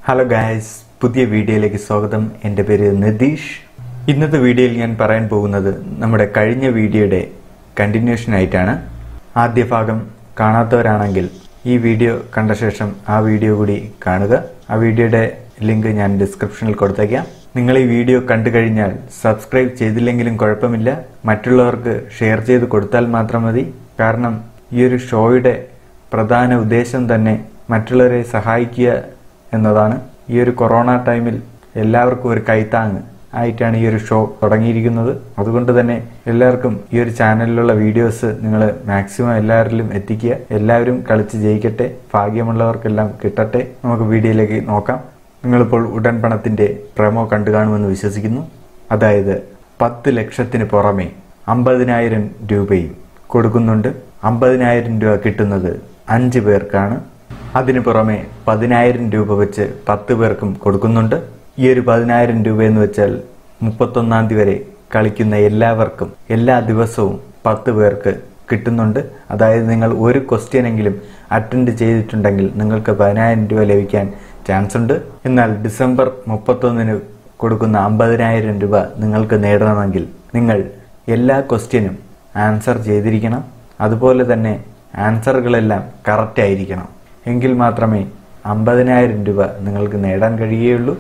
hello guys പുതിയ വീഡിയോയിലേക്ക് സ്വാഗതം എൻ്റെ പേര് നിതീഷ് ഇന്നത്തെ വീഡിയോയിൽ ഞാൻ പറയാൻ പോകുന്നത് നമ്മുടെ കഴിഞ്ഞ വീഡിയോയുടെ കണ്ടിന്യൂഷൻ ആയിട്ടാണ് ആദ്യ ഭാഗം കാണാത്തവരാണെങ്കിൽ ഈ വീഡിയോ കണ്ട ശേഷം ആ വീഡിയോ കൂടി കാണുക ആ വീഡിയോയുടെ ലിങ്ക് ഞാൻ ഡിസ്ക്രിപ്ഷനിൽ കൊടുത്തേക്കാം നിങ്ങൾ ഈ വീഡിയോ കണ്ടു കഴിഞ്ഞാൽ സബ്സ്ക്രൈബ് ചെയ്തില്ലെങ്കിലും കുഴപ്പമില്ല മറ്റുള്ളവർക്ക് ഷെയർ ചെയ്ത് കൊടുത്താൽ മാത്രം മതി കാരണം ഈ ഒരു ഷോയുടെ പ്രധാന ഉദ്ദേശം തന്നെ മറ്റുള്ളവരെ സഹായിക്കുക എന്നതാണ് ഈ ഒരു കൊറോണ ടൈമിൽ എല്ലാവർക്കും ഒരു കൈത്താങ് ആയിട്ടാണ് ഈ ഒരു ഷോ തുടങ്ങിയിരിക്കുന്നത് അതുകൊണ്ട് തന്നെ എല്ലാവർക്കും ഈ ഒരു ചാനലിലുള്ള വീഡിയോസ് നിങ്ങൾ മാക്സിമം എല്ലാവരിലും എത്തിക്കുക എല്ലാവരും കളിച്ച് ജയിക്കട്ടെ ഭാഗ്യമുള്ളവർക്കെല്ലാം കിട്ടട്ടെ നമുക്ക് വീഡിയോയിലേക്ക് നോക്കാം നിങ്ങളിപ്പോൾ ഉടൻ പണത്തിന്റെ പ്രമോ കണ്ടു കാണുമെന്ന് വിശ്വസിക്കുന്നു അതായത് പത്ത് ലക്ഷത്തിന് പുറമെ അമ്പതിനായിരം രൂപയും കൊടുക്കുന്നുണ്ട് അമ്പതിനായിരം രൂപ കിട്ടുന്നത് അഞ്ച് പേർക്കാണ് അതിനു പുറമെ പതിനായിരം രൂപ വെച്ച് പത്ത് പേർക്കും കൊടുക്കുന്നുണ്ട് ഈ ഒരു പതിനായിരം രൂപ എന്ന് വെച്ചാൽ മുപ്പത്തൊന്നാം തീയതി വരെ കളിക്കുന്ന എല്ലാവർക്കും എല്ലാ ദിവസവും പത്ത് പേർക്ക് കിട്ടുന്നുണ്ട് അതായത് നിങ്ങൾ ഒരു ക്വസ്റ്റ്യൻ എങ്കിലും അറ്റൻഡ് ചെയ്തിട്ടുണ്ടെങ്കിൽ നിങ്ങൾക്ക് പതിനായിരം രൂപ ലഭിക്കാൻ ചാൻസ് ഉണ്ട് എന്നാൽ ഡിസംബർ മുപ്പത്തൊന്നിന് കൊടുക്കുന്ന അമ്പതിനായിരം രൂപ നിങ്ങൾക്ക് നേടണമെങ്കിൽ നിങ്ങൾ എല്ലാ ക്വസ്റ്റ്യനും ആൻസർ ചെയ്തിരിക്കണം അതുപോലെ തന്നെ ആൻസറുകളെല്ലാം കറക്റ്റ് ആയിരിക്കണം എങ്കിൽ മാത്രമേ അമ്പതിനായിരം രൂപ നിങ്ങൾക്ക് നേടാൻ കഴിയുകയുള്ളൂ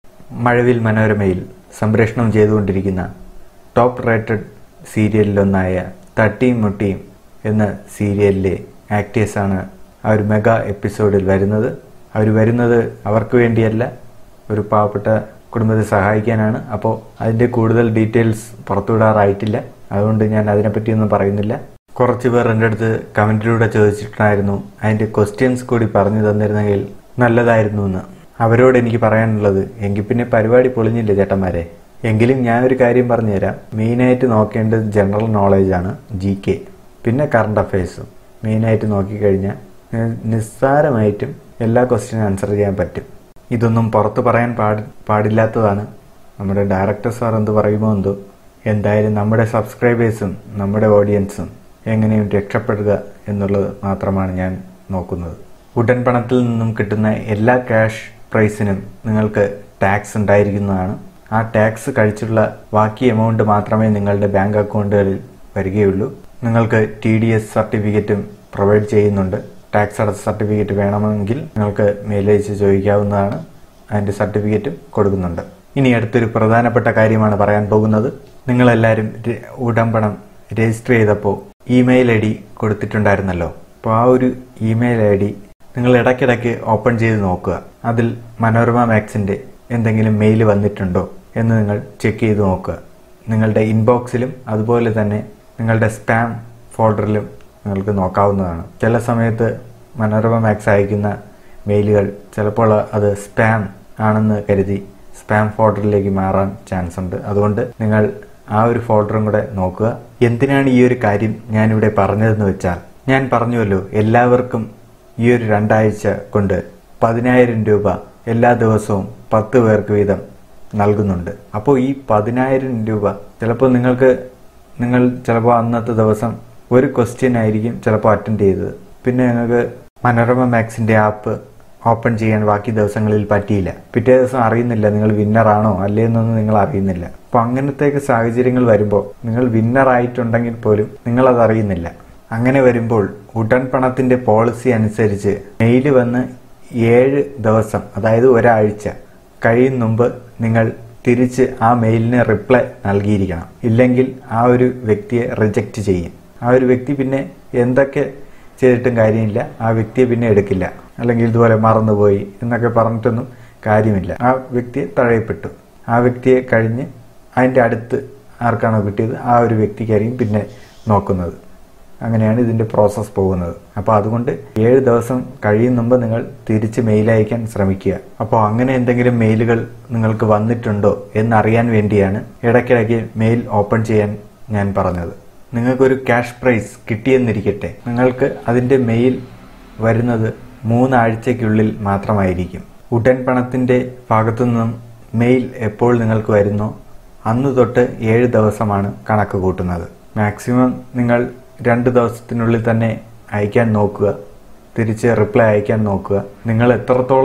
മഴവിൽ മനോരമയിൽ സംപ്രേഷണം ചെയ്തുകൊണ്ടിരിക്കുന്ന ടോപ്പ് റേറ്റഡ് സീരിയലിലൊന്നായ തട്ടിയും മുട്ടിയും എന്ന സീരിയലിലെ ആക്ടേഴ്സാണ് ആ ഒരു മെഗാ എപ്പിസോഡിൽ വരുന്നത് അവർ വരുന്നത് അവർക്ക് വേണ്ടിയല്ല ഒരു പാവപ്പെട്ട കുടുംബത്തെ സഹായിക്കാനാണ് അപ്പോൾ അതിൻ്റെ കൂടുതൽ ഡീറ്റെയിൽസ് പുറത്തുവിടാറായിട്ടില്ല അതുകൊണ്ട് ഞാൻ അതിനെപ്പറ്റിയൊന്നും പറയുന്നില്ല കുറച്ച് പേർ എൻ്റെ അടുത്ത് കമൻറ്റിലൂടെ ചോദിച്ചിട്ടുണ്ടായിരുന്നു അതിൻ്റെ ക്വസ്റ്റ്യൻസ് കൂടി പറഞ്ഞു തന്നിരുന്നെങ്കിൽ നല്ലതായിരുന്നു എന്ന് അവരോട് എനിക്ക് പറയാനുള്ളത് എങ്കിൽ പിന്നെ പരിപാടി പൊളിഞ്ഞില്ലേ ചേട്ടന്മാരെ എങ്കിലും ഞാൻ ഒരു കാര്യം പറഞ്ഞുതരാം മെയിനായിട്ട് നോക്കേണ്ടത് ജനറൽ നോളേജാണ് ജി കെ പിന്നെ കറണ്ട് അഫയേഴ്സും മെയിനായിട്ട് നോക്കിക്കഴിഞ്ഞാൽ നിസ്സാരമായിട്ടും എല്ലാ ക്വസ്റ്റ്യനും ആൻസർ ചെയ്യാൻ പറ്റും ഇതൊന്നും പുറത്ത് പറയാൻ പാടി പാടില്ലാത്തതാണ് നമ്മുടെ ഡയറക്ടർ സാർ എന്ത് പറയുമോ എന്തോ എന്തായാലും നമ്മുടെ സബ്സ്ക്രൈബേഴ്സും നമ്മുടെ ഓഡിയൻസും എങ്ങനെയും രക്ഷപ്പെടുക എന്നുള്ളത് മാത്രമാണ് ഞാൻ നോക്കുന്നത് ഉടൻ പണത്തിൽ നിന്നും കിട്ടുന്ന എല്ലാ ക്യാഷ് പ്രൈസിനും നിങ്ങൾക്ക് ടാക്സ് ഉണ്ടായിരിക്കുന്നതാണ് ആ ടാക്സ് കഴിച്ചുള്ള ബാക്കി എമൗണ്ട് മാത്രമേ നിങ്ങളുടെ ബാങ്ക് അക്കൗണ്ടുകളിൽ വരികയുള്ളൂ നിങ്ങൾക്ക് ടി ഡി എസ് സർട്ടിഫിക്കറ്റും പ്രൊവൈഡ് ചെയ്യുന്നുണ്ട് ടാക്സ് അടച്ച സർട്ടിഫിക്കറ്റ് വേണമെങ്കിൽ നിങ്ങൾക്ക് മെയിലയച്ച് ചോദിക്കാവുന്നതാണ് അതിൻ്റെ സർട്ടിഫിക്കറ്റും കൊടുക്കുന്നുണ്ട് ഇനി അടുത്തൊരു പ്രധാനപ്പെട്ട കാര്യമാണ് പറയാൻ പോകുന്നത് നിങ്ങളെല്ലാവരും ഉടമ്പണം രജിസ്റ്റർ ചെയ്തപ്പോൾ ഇമെയിൽ ഐ ഡി കൊടുത്തിട്ടുണ്ടായിരുന്നല്ലോ അപ്പോൾ ആ ഒരു ഇമെയിൽ ഐ ഡി നിങ്ങൾ ഇടയ്ക്കിടയ്ക്ക് ഓപ്പൺ ചെയ്ത് നോക്കുക അതിൽ മനോരമ മാക്സിൻ്റെ എന്തെങ്കിലും മെയിൽ വന്നിട്ടുണ്ടോ എന്ന് നിങ്ങൾ ചെക്ക് ചെയ്ത് നോക്കുക നിങ്ങളുടെ ഇൻബോക്സിലും അതുപോലെ തന്നെ നിങ്ങളുടെ സ്പാം ഫോൾഡറിലും നിങ്ങൾക്ക് നോക്കാവുന്നതാണ് ചില സമയത്ത് മനോരമ മാക്സ് അയക്കുന്ന മെയിലുകൾ ചിലപ്പോൾ അത് സ്പാം ആണെന്ന് കരുതി സ്പാം ഫോൾഡറിലേക്ക് മാറാൻ ചാൻസ് ഉണ്ട് അതുകൊണ്ട് നിങ്ങൾ ആ ഒരു ഫോൾഡറും കൂടെ നോക്കുക എന്തിനാണ് ഈ ഒരു കാര്യം ഞാനിവിടെ പറഞ്ഞതെന്ന് വെച്ചാൽ ഞാൻ പറഞ്ഞുവല്ലോ എല്ലാവർക്കും ഈ ഒരു രണ്ടാഴ്ച കൊണ്ട് പതിനായിരം രൂപ എല്ലാ ദിവസവും പത്ത് പേർക്ക് വീതം നൽകുന്നുണ്ട് അപ്പോൾ ഈ പതിനായിരം രൂപ ചിലപ്പോൾ നിങ്ങൾക്ക് നിങ്ങൾ ചിലപ്പോൾ അന്നത്തെ ദിവസം ഒരു ക്വസ്റ്റ്യൻ ആയിരിക്കും ചിലപ്പോൾ അറ്റൻഡ് ചെയ്തത് പിന്നെ നിങ്ങൾക്ക് മനോരമ മാക്സിന്റെ ആപ്പ് ഓപ്പൺ ചെയ്യാൻ ബാക്കി ദിവസങ്ങളിൽ പറ്റിയില്ല പിറ്റേ ദിവസം അറിയുന്നില്ല നിങ്ങൾ വിന്നറാണോ അല്ലേന്നൊന്നും നിങ്ങൾ അറിയുന്നില്ല അപ്പോൾ അങ്ങനത്തെയൊക്കെ സാഹചര്യങ്ങൾ വരുമ്പോൾ നിങ്ങൾ വിന്നർ ആയിട്ടുണ്ടെങ്കിൽ പോലും നിങ്ങൾ അത് അറിയുന്നില്ല അങ്ങനെ വരുമ്പോൾ ഉടൻ പണത്തിന്റെ പോളിസി അനുസരിച്ച് മെയിൽ വന്ന് ഏഴ് ദിവസം അതായത് ഒരാഴ്ച കഴിയും മുമ്പ് നിങ്ങൾ തിരിച്ച് ആ മെയിലിന് റിപ്ലൈ നൽകിയിരിക്കണം ഇല്ലെങ്കിൽ ആ ഒരു വ്യക്തിയെ റിജക്റ്റ് ചെയ്യും ആ ഒരു വ്യക്തി പിന്നെ എന്തൊക്കെ ചെയ്തിട്ടും കാര്യമില്ല ആ വ്യക്തിയെ പിന്നെ എടുക്കില്ല അല്ലെങ്കിൽ ഇതുപോലെ മറന്നുപോയി എന്നൊക്കെ പറഞ്ഞിട്ടൊന്നും കാര്യമില്ല ആ വ്യക്തിയെ തഴയപ്പെട്ടു ആ വ്യക്തിയെ കഴിഞ്ഞ് അതിൻ്റെ അടുത്ത് ആർക്കാണോ കിട്ടിയത് ആ ഒരു വ്യക്തിക്കായിരിക്കും പിന്നെ നോക്കുന്നത് അങ്ങനെയാണ് ഇതിന്റെ പ്രോസസ്സ് പോകുന്നത് അപ്പോൾ അതുകൊണ്ട് ഏഴ് ദിവസം കഴിയും മുമ്പ് നിങ്ങൾ തിരിച്ച് മെയിൽ അയക്കാൻ ശ്രമിക്കുക അപ്പോൾ അങ്ങനെ എന്തെങ്കിലും മെയിലുകൾ നിങ്ങൾക്ക് വന്നിട്ടുണ്ടോ എന്നറിയാൻ വേണ്ടിയാണ് ഇടയ്ക്കിടയ്ക്ക് മെയിൽ ഓപ്പൺ ചെയ്യാൻ ഞാൻ പറഞ്ഞത് നിങ്ങൾക്കൊരു ക്യാഷ് പ്രൈസ് കിട്ടിയെന്നിരിക്കട്ടെ നിങ്ങൾക്ക് അതിന്റെ മെയിൽ വരുന്നത് മൂന്നാഴ്ചയ്ക്കുള്ളിൽ മാത്രമായിരിക്കും ഉടൻ പണത്തിന്റെ ഭാഗത്തു നിന്നും മെയിൽ എപ്പോൾ നിങ്ങൾക്ക് വരുന്നോ അന്ന് തൊട്ട് ഏഴ് ദിവസമാണ് കണക്ക് കൂട്ടുന്നത് മാക്സിമം നിങ്ങൾ രണ്ട് ദിവസത്തിനുള്ളിൽ തന്നെ അയക്കാൻ നോക്കുക തിരിച്ച് റിപ്ലൈ അയക്കാൻ നോക്കുക നിങ്ങൾ എത്രത്തോളം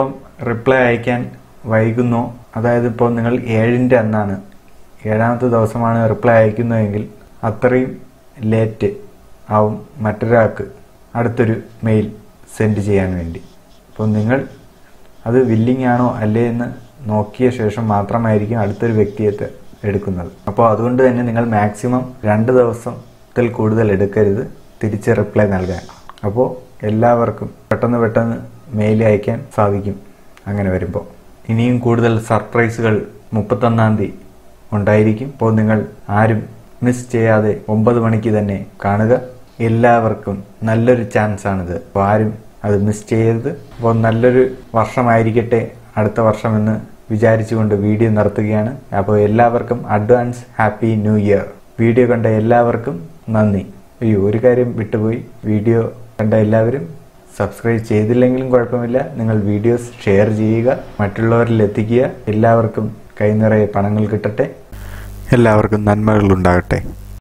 റിപ്ലൈ അയക്കാൻ വൈകുന്നോ അതായത് ഇപ്പോൾ നിങ്ങൾ ഏഴിൻ്റെ അന്നാണ് ഏഴാമത്തെ ദിവസമാണ് റിപ്ലൈ അയക്കുന്നതെങ്കിൽ അത്രയും ലേറ്റ് ആവും മറ്റൊരാൾക്ക് അടുത്തൊരു മെയിൽ സെൻഡ് ചെയ്യാൻ വേണ്ടി അപ്പോൾ നിങ്ങൾ അത് വില്ലിംഗ് ആണോ അല്ലേ എന്ന് നോക്കിയ ശേഷം മാത്രമായിരിക്കും അടുത്തൊരു വ്യക്തിയെ ത- എടുക്കുന്നത് അപ്പോൾ അതുകൊണ്ട് തന്നെ നിങ്ങൾ മാക്സിമം രണ്ട് ദിവസത്തിൽ കൂടുതൽ എടുക്കരുത് തിരിച്ച് റിപ്ലൈ നൽകാൻ അപ്പോൾ എല്ലാവർക്കും പെട്ടെന്ന് പെട്ടെന്ന് മെയിൽ അയക്കാൻ സാധിക്കും അങ്ങനെ വരുമ്പോൾ ഇനിയും കൂടുതൽ സർപ്രൈസുകൾ മുപ്പത്തൊന്നാം തീയതി ഉണ്ടായിരിക്കും അപ്പോൾ നിങ്ങൾ ആരും മിസ് ചെയ്യാതെ ഒമ്പത് മണിക്ക് തന്നെ കാണുക എല്ലാവർക്കും നല്ലൊരു ചാൻസ് ആണിത് അപ്പോൾ ആരും അത് മിസ് ചെയ്യരുത് അപ്പോൾ നല്ലൊരു വർഷമായിരിക്കട്ടെ അടുത്ത വർഷമെന്ന് വിചാരിച്ചുകൊണ്ട് വീഡിയോ നടത്തുകയാണ് അപ്പോൾ എല്ലാവർക്കും advance happy new year video കണ്ട എല്ലാവർക്കും നന്ദി അയ്യോ ഒരു കാര്യം വിട്ടുപോയി വീഡിയോ കണ്ട എല്ലാവരും സബ്സ്ക്രൈബ് ചെയ്തില്ലെങ്കിലും കുഴപ്പമില്ല നിങ്ങൾ വീഡിയോസ് ഷെയർ ചെയ്യുക മറ്റുള്ളവരിൽ എത്തിക്കുക എല്ലാവർക്കും കൈനിറയെ പണങ്ങൾ കിട്ടട്ടെ എല്ലാവർക്കും നന്മകൾ ഉണ്ടാകട്ടെ